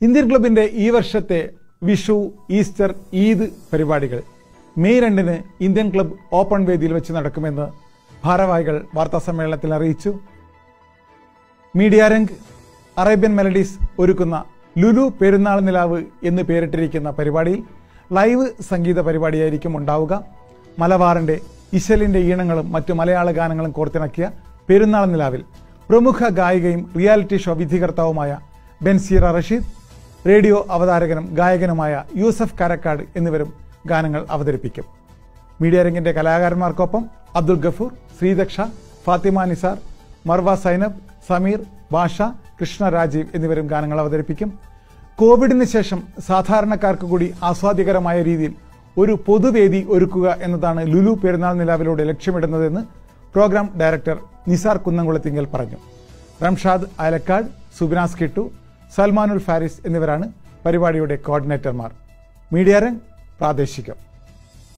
Indian ക്ലബിന്റെ ഈ വർഷത്തെ വിഷു ഈസ്റ്റർ ഈദ് പരിപാടികൾ മെയ് രണ്ടിന് ഇന്ത്യൻ ക്ലബ് ഓപ്പൺ വേദിയിൽ വെച്ച് നടക്കുമെന്ന് ഭാരവാഹികൾ വാർത്താ സമ്മേളനത്തിൽ അറിയിച്ചു മീഡിയ രംഗ് അറേബ്യൻ മെലഡീസ് ഒരുക്കുന്ന ലുലു പെരുന്നാൾ നിലാവ് എന്ന് പേരിട്ടിരിക്കുന്ന പരിപാടിയിൽ ലൈവ് സംഗീത പരിപാടിയായിരിക്കും ഉണ്ടാവുക മലബാറിന്റെ ഇശലിന്റെ ഈണങ്ങളും മറ്റു മലയാള ഗാനങ്ങളും കോർത്തിണക്കിയ പെരുന്നാൾ നിലാവിൽ പ്രമുഖ ഗായികയും റിയാലിറ്റി ഷോ വിധികർത്താവുമായ ബെൻസീറ റഷീദ് റേഡിയോ അവതാരകനും ഗായകനുമായ യൂസഫ് കാരക്കാട് എന്നിവരും ഗാനങ്ങൾ അവതരിപ്പിക്കും മീഡിയ രംഗിന്റെ കലാകാരന്മാർക്കൊപ്പം അബ്ദുൽ ഗഫൂർ ശ്രീദക്ഷ ഫാത്തിമ നിസാർ മർവ സൈനബ് സമീർ ഭാഷ കൃഷ്ണ രാജീവ് എന്നിവരും ഗാനങ്ങൾ അവതരിപ്പിക്കും കോവിഡിന് ശേഷം സാധാരണക്കാർക്ക് കൂടി ആസ്വാദ്യകരമായ രീതിയിൽ ഒരു പൊതുവേദി ഒരുക്കുക എന്നതാണ് ലുലു പെരുന്നാൾ നിലാവിലൂടെ ലക്ഷ്യമിടുന്നതെന്ന് പ്രോഗ്രാം ഡയറക്ടർ നിസാർ കുന്നംകുളത്തിങ്കൽ പറഞ്ഞു റംഷാദ് അയലക്കാട് സുബിനാസ് കിട്ടു സൽമാനുൽ ഫാരിസ് എന്നിവരാണ് പരിപാടിയുടെ കോർഡിനേറ്റർമാർ മീഡിയ രംഗ് പ്രാദേശികം